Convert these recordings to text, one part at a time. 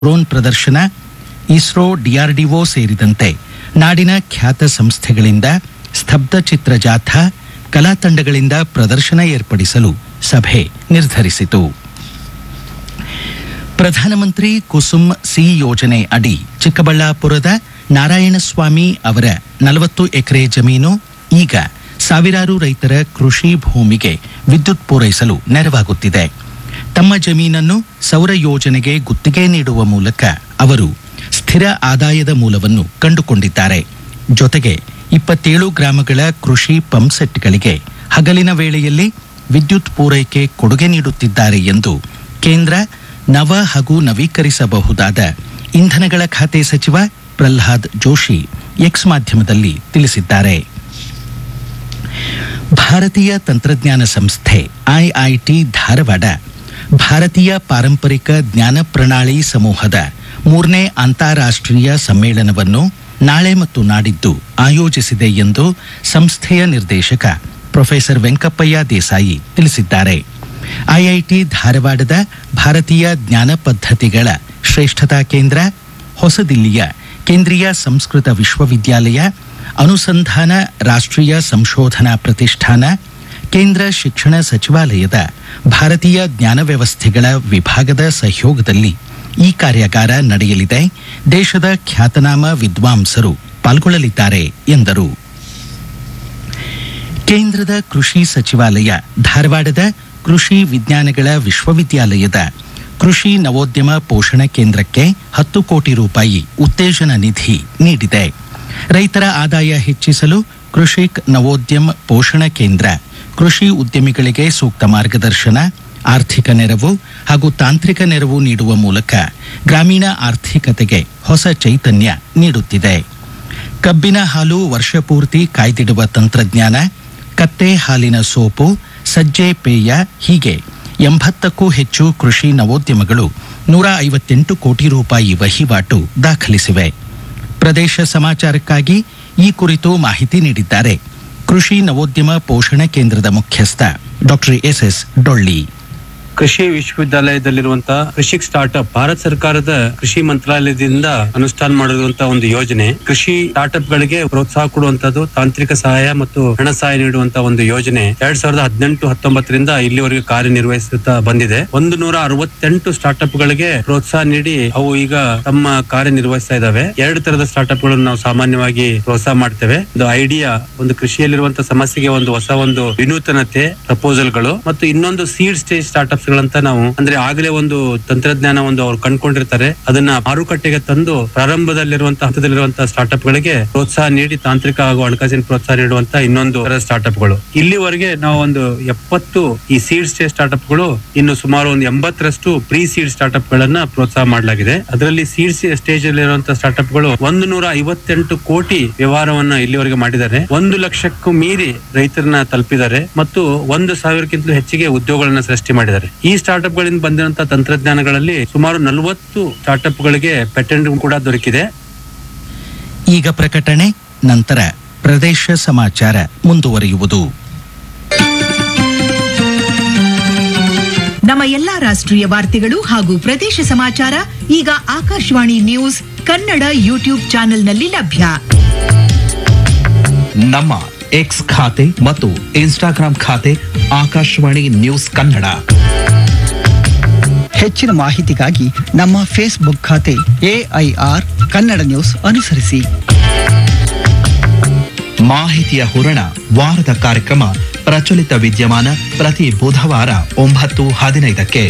drone ಪ್ರದರ್ಶನ ISRO DRDO ಸೇರಿದಂತೆ ನಾಡಿನ ಖ್ಯಾತ ಸಂಸ್ಥೆಗಳಿಂದ ಸ್ತಬ್ಧ ಚಿತ್ರ ಜಾಥಾ ಕಲಾ ತಂಡಗಳಿಂದ ಪ್ರದರ್ಶನ ಏರ್ಪಡಿಸಲು ಸಭೆ ನಿರ್ಧರಿಸಿತು ಪ್ರಧಾನಮಂತ್ರಿ ಕುಸುಮ್ ಸಿ ಯೋಜನೆ ಅಡಿ ಚಿಕ್ಕಬಳ್ಳಾಪುರದ ನಾರಾಯಣಸ್ವಾಮಿ ಅವರ ನಲವತ್ತು ಎಕರೆ ಜಮೀನು ಈಗ ಸಾವಿರಾರು ರೈತರ ಕೃಷಿ ಭೂಮಿಗೆ ವಿದ್ಯುತ್ ಪೂರೈಸಲು ನೆರವಾಗುತ್ತಿದೆ ತಮ್ಮ ಜಮೀನನ್ನು ಸೌರ ಯೋಜನೆಗೆ ಗುತ್ತಿಗೆ ನೀಡುವ ಮೂಲಕ ಅವರು ಸ್ಥಿರ ಆದಾಯದ ಮೂಲವನ್ನು ಕಂಡುಕೊಂಡಿದ್ದಾರೆ ಜೊತೆಗೆ ಇಪ್ಪತ್ತೇಳು ಗ್ರಾಮಗಳ ಕೃಷಿ ಪಂಪ್ಸೆಟ್ಗಳಿಗೆ ಹಗಲಿನ ವೇಳೆಯಲ್ಲಿ ವಿದ್ಯುತ್ ಪೂರೈಕೆ ಕೊಡುಗೆ ನೀಡುತ್ತಿದ್ದಾರೆ ಎಂದು ಕೇಂದ್ರ ನವ ಹಾಗೂ ನವೀಕರಿಸಬಹುದಾದ ಇಂಧನಗಳ ಖಾತೆ ಸಚಿವ ಪ್ರಹ್ಲಾದ್ ಜೋಶಿ ಎಕ್ಸ್ ಮಾಧ್ಯಮದಲ್ಲಿ ತಿಳಿಸಿದ್ದಾರೆ ಭಾರತೀಯ ತಂತ್ರಜ್ಞಾನ ಸಂಸ್ಥೆ ಐಐಟಿ ಧಾರವಾಡ ಭಾರತೀಯ ಪಾರಂಪರಿಕ ಜ್ಞಾನ ಪ್ರಣಾಳಿ ಸಮೂಹದ ಮೂರನೇ ಅಂತಾರಾಷ್ಟ್ರೀಯ ಸಮ್ಮೇಳನವನ್ನು ನಾಳೆ ಮತ್ತು ನಾಡಿದ್ದು ಆಯೋಜಿಸಿದೆ ಎಂದು ಸಂಸ್ಥೆಯ ನಿರ್ದೇಶಕ ಪ್ರೊಫೆಸರ್ ವೆಂಕಪ್ಪಯ್ಯ ದೇಸಾಯಿ ತಿಳಿಸಿದ್ದಾರೆ ಐಐಟಿ ಧಾರವಾಡದ ಭಾರತೀಯ ಜ್ಞಾನ ಪದ್ಧತಿಗಳ ಶ್ರೇಷ್ಠತಾ ಕೇಂದ್ರ ಹೊಸದಿಲ್ಲಿಯ ಕೇಂದ್ರೀಯ ಸಂಸ್ಕೃತ ವಿಶ್ವವಿದ್ಯಾಲಯ ಅನುಸಂಧಾನ ರಾಷ್ಟ್ರೀಯ ಸಂಶೋಧನಾ ಪ್ರತಿಷ್ಠಾನ ಕೇಂದ್ರ ಶಿಕ್ಷಣ ಸಚಿವಾಲಯದ ಭಾರತೀಯ ಜ್ಞಾನ ವ್ಯವಸ್ಥೆಗಳ ವಿಭಾಗದ ಸಹಯೋಗದಲ್ಲಿ ಈ ಕಾರ್ಯಾಗಾರ ನಡೆಯಲಿದೆ ದೇಶದ ಖ್ಯಾತನಾಮ ವಿದ್ವಾಂಸರು ಪಾಲ್ಗೊಳ್ಳಲಿದ್ದಾರೆ ಎಂದರು ಕೇಂದ್ರದ ಕೃಷಿ ಸಚಿವಾಲಯ ಧಾರವಾಡದ ಕೃಷಿ ವಿಜ್ಞಾನಗಳ ವಿಶ್ವವಿದ್ಯಾಲಯದ ಕೃಷಿ ನವೋದ್ಯಮ ಪೋಷಣ ಕೇಂದ್ರಕ್ಕೆ ಹತ್ತು ಕೋಟಿ ರೂಪಾಯಿ ಉತ್ತೇಜನ ನಿಧಿ ನೀಡಿದೆ ರೈತರ ಆದಾಯ ಹೆಚ್ಚಿಸಲು ಕೃಷಿಕ್ ನವೋದ್ಯಮ ಪೋಷಣ ಕೇಂದ್ರ ಕೃಷಿ ಉದ್ಯಮಿಗಳಿಗೆ ಸೂಕ್ತ ಮಾರ್ಗದರ್ಶನ ಆರ್ಥಿಕ ನೆರವು ಹಾಗೂ ತಾಂತ್ರಿಕ ನೆರವು ನೀಡುವ ಮೂಲಕ ಗ್ರಾಮೀಣ ಆರ್ಥಿಕತೆಗೆ ಹೊಸ ಚೈತನ್ಯ ನೀಡುತ್ತಿದೆ ಕಬ್ಬಿನ ಹಾಲು ವರ್ಷಪೂರ್ತಿ ಕಾಯ್ದಿಡುವ ತಂತ್ರಜ್ಞಾನ ಕತ್ತೆ ಹಾಲಿನ ಸೋಪು ಸಜ್ಜೆ ಪೇಯ ಹೀಗೆ ಎಂಬತ್ತಕ್ಕೂ ಹೆಚ್ಚು ಕೃಷಿ ನವೋದ್ಯಮಗಳು ನೂರ ಐವತ್ತೆಂಟು ಕೋಟಿ ರೂಪಾಯಿ ವಹಿವಾಟು ದಾಖಲಿಸಿವೆ ಪ್ರದೇಶ ಸಮಾಚಾರಕ್ಕಾಗಿ ಈ ಕುರಿತು ಮಾಹಿತಿ ನೀಡಿದ್ದಾರೆ ಕೃಷಿ ನವೋದ್ಯಮ ಪೋಷಣ ಕೇಂದ್ರದ ಮುಖ್ಯಸ್ಥ ಡಾಕ್ಟರ್ ಎಸ್ ಎಸ್ ಡೊಳ್ಳಿ ಕೃಷಿ ವಿಶ್ವವಿದ್ಯಾಲಯದಲ್ಲಿರುವಂತಹ ಕೃಷಿಕ್ ಸ್ಟಾರ್ಟ್ಅಪ್ ಭಾರತ ಸರ್ಕಾರದ ಕೃಷಿ ಮಂತ್ರಾಲಯದಿಂದ ಅನುಷ್ಠಾನ ಮಾಡಿರುವಂತಹ ಒಂದು ಯೋಜನೆ ಕೃಷಿ ಸ್ಟಾರ್ಟ್ಅಪ್ ಗಳಿಗೆ ಪ್ರೋತ್ಸಾಹ ಕೊಡುವಂತದ್ದು ತಾಂತ್ರಿಕ ಸಹಾಯ ಮತ್ತು ಹಣ ಸಹಾಯ ನೀಡುವಂತಹ ಒಂದು ಯೋಜನೆ ಎರಡ್ ಸಾವಿರದ ಹದಿನೆಂಟು ಹತ್ತೊಂಬತ್ತರಿಂದ ಇಲ್ಲಿವರೆಗೆ ಕಾರ್ಯನಿರ್ವಹಿಸುತ್ತಾ ಬಂದಿದೆ ಒಂದು ನೂರ ಅರವತ್ತೆಂಟು ಸ್ಟಾರ್ಟ್ಅಪ್ ಗಳಿಗೆ ಪ್ರೋತ್ಸಾಹ ನೀಡಿ ಅವು ಈಗ ತಮ್ಮ ಕಾರ್ಯನಿರ್ವಹಿಸ್ತಾ ಇದಾವೆ ಎರಡು ತರದ ಸ್ಟಾರ್ಟ್ಅಪ್ ಗಳನ್ನು ನಾವು ಸಾಮಾನ್ಯವಾಗಿ ಪ್ರೋತ್ಸಾಹ ಮಾಡ್ತೇವೆ ಒಂದು ಐಡಿಯಾ ಒಂದು ಕೃಷಿಯಲ್ಲಿರುವಂತಹ ಸಮಸ್ಯೆಗೆ ಒಂದು ಹೊಸ ಒಂದು ವಿನೂತನತೆ ಪ್ರಪೋಸಲ್ ಗಳು ಮತ್ತು ಇನ್ನೊಂದು ಸೀಡ್ ಸ್ಟೇಜ್ ಸ್ಟಾರ್ಟ್ಅಪ್ಸ್ ಗಳಂತ ನಾವು ಅಂದ್ರೆ ಆಗಲೇ ಒಂದು ತಂತ್ರಜ್ಞಾನ ಒಂದು ಅವ್ರು ಕಂಡ್ಕೊಂಡಿರ್ತಾರೆ ಅದನ್ನ ಮಾರುಕಟ್ಟೆಗೆ ತಂದು ಪ್ರಾರಂಭದಲ್ಲಿರುವಂತಹ ಹಂತದಲ್ಲಿರುವಂತಹ ಸ್ಟಾರ್ಟ್ಅಪ್ ಗಳಿಗೆ ಪ್ರೋತ್ಸಾಹ ನೀಡಿ ತಾಂತ್ರಿಕ ಹಾಗೂ ಹಣಕಾಸಿನ ಪ್ರೋತ್ಸಾಹ ನೀಡುವಂತ ಇನ್ನೊಂದು ಸ್ಟಾರ್ಟ್ಅಪ್ ಗಳು ಇಲ್ಲಿವರೆಗೆ ನಾವು ಒಂದು ಎಪ್ಪತ್ತು ಈ ಸೀಡ್ ಸ್ಟೇಜ್ ಸ್ಟಾರ್ಟ್ಅಪ್ ಗಳು ಇನ್ನು ಸುಮಾರು ಒಂದು ಎಂಬತ್ತರಷ್ಟು ಪ್ರೀ ಸೀಡ್ ಸ್ಟಾರ್ಟ್ಅಪ್ ಗಳನ್ನ ಪ್ರೋತ್ಸಾಹ ಮಾಡಲಾಗಿದೆ ಅದರಲ್ಲಿ ಸೀಡ್ ಸ್ಟೇಜ್ ಅಲ್ಲಿರುವಂತಹ ಸ್ಟಾರ್ಟ್ಅಪ್ ಗಳು ಒಂದು ನೂರ ಐವತ್ತೆಂಟು ಕೋಟಿ ವ್ಯವಹಾರವನ್ನ ಇಲ್ಲಿವರೆಗೆ ಮಾಡಿದ್ದಾರೆ ಒಂದು ಲಕ್ಷಕ್ಕೂ ಮೀರಿ ರೈತರನ್ನ ತಲುಪಿದ್ದಾರೆ ಮತ್ತು ಒಂದು ಸಾವಿರಕ್ಕಿಂತಲೂ ಹೆಚ್ಚಿಗೆ ಉದ್ಯೋಗಗಳನ್ನ ಸೃಷ್ಟಿ ಮಾಡಿದ್ದಾರೆ ಈ ಸ್ಟಾರ್ಟ್ಅಪ್ ಗಳಿಂದ ಬಂದಿರುವಂತಹ ತಂತ್ರಜ್ಞಾನಗಳಲ್ಲಿ ಸುಮಾರು ನಲವತ್ತು ಸ್ಟಾರ್ಟ್ಅಪ್ ಗಳಿಗೆ ಪೇಟೆಂಟ್ ಕೂಡ ದೊರಕಿದೆ ಈಗ ಪ್ರಕಟಣೆ ನಂತರ ಪ್ರದೇಶ ಸಮಾಚಾರ ಮುಂದುವರಿಯುವುದು ನಮ್ಮ ಎಲ್ಲಾ ರಾಷ್ಟ್ರೀಯ ವಾರ್ತೆಗಳು ಹಾಗೂ ಪ್ರದೇಶ ಸಮಾಚಾರ ಈಗ ಆಕಾಶವಾಣಿ ನ್ಯೂಸ್ ಕನ್ನಡ ಯೂಟ್ಯೂಬ್ ಚಾನೆಲ್ನಲ್ಲಿ ಲಭ್ಯ ನಮ್ಮ ಎಕ್ಸ್ ಖಾತೆ ಮತ್ತು ಇನ್ಸ್ಟಾಗ್ರಾಂ ಖಾತೆ ಆಕಾಶವಾಣಿ ನ್ಯೂಸ್ ಕನ್ನಡ ಹೆಚ್ಚಿನ ಮಾಹಿತಿಗಾಗಿ ನಮ್ಮ ಫೇಸ್ಬುಕ್ ಖಾತೆ ಎಐಆರ್ ಕನ್ನಡ ನ್ಯೂಸ್ ಅನುಸರಿಸಿ ಮಾಹಿತಿಯ ಹೂರಣ ವಾರದ ಕಾರ್ಯಕ್ರಮ ಪ್ರಚಲಿತ ವಿದ್ಯಮಾನ ಪ್ರತಿ ಬುಧವಾರ ಒಂಬತ್ತು ಹದಿನೈದಕ್ಕೆ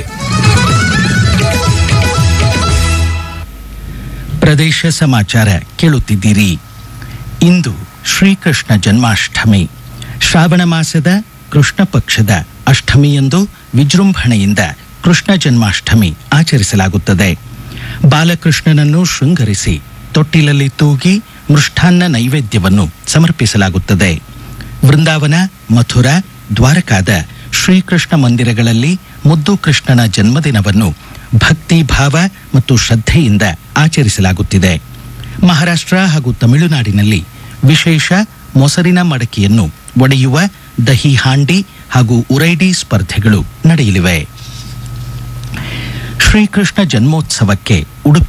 ಪ್ರದೇಶ ಸಮಾಚಾರ ಕೇಳುತ್ತಿದ್ದೀರಿ ಇಂದು ಶ್ರೀಕೃಷ್ಣ ಜನ್ಮಾಷ್ಟಮಿ ಶ್ರಾವಣ ಮಾಸದ ಕೃಷ್ಣ ಪಕ್ಷದ ಅಷ್ಟಮಿಯಂದು ವಿಜೃಂಭಣೆಯಿಂದ ಕೃಷ್ಣ ಜನ್ಮಾಷ್ಟಮಿ ಆಚರಿಸಲಾಗುತ್ತದೆ ಬಾಲಕೃಷ್ಣನನ್ನು ಶೃಂಗರಿಸಿ ತೊಟ್ಟಿಲಲ್ಲಿ ತೂಗಿ ಮೃಷ್ಟಾನ್ನ ನೈವೇದ್ಯವನ್ನು ಸಮರ್ಪಿಸಲಾಗುತ್ತದೆ ವೃಂದಾವನ ಮಥುರಾ ದ್ವಾರಕಾದ ಶ್ರೀಕೃಷ್ಣ ಮಂದಿರಗಳಲ್ಲಿ ಮುದ್ದು ಕೃಷ್ಣನ ಜನ್ಮದಿನವನ್ನು ಭಕ್ತಿ ಭಾವ ಮತ್ತು ಶ್ರದ್ಧೆಯಿಂದ ಆಚರಿಸಲಾಗುತ್ತಿದೆ ಮಹಾರಾಷ್ಟ್ರ ಹಾಗೂ ತಮಿಳುನಾಡಿನಲ್ಲಿ ವಿಶೇಷ ಮೊಸರಿನ ಮಡಕೆಯನ್ನು ಒಡೆಯುವ ದಹಿ ಹಾಂಡಿ ಹಾಗೂ ಉರೈಡಿ ಸ್ಪರ್ಧೆಗಳು ನಡೆಯಲಿವೆ ಶ್ರೀಕೃಷ್ಣ ಜನ್ಮೋತ್ಸವಕ್ಕೆ ಉಡುಪಿ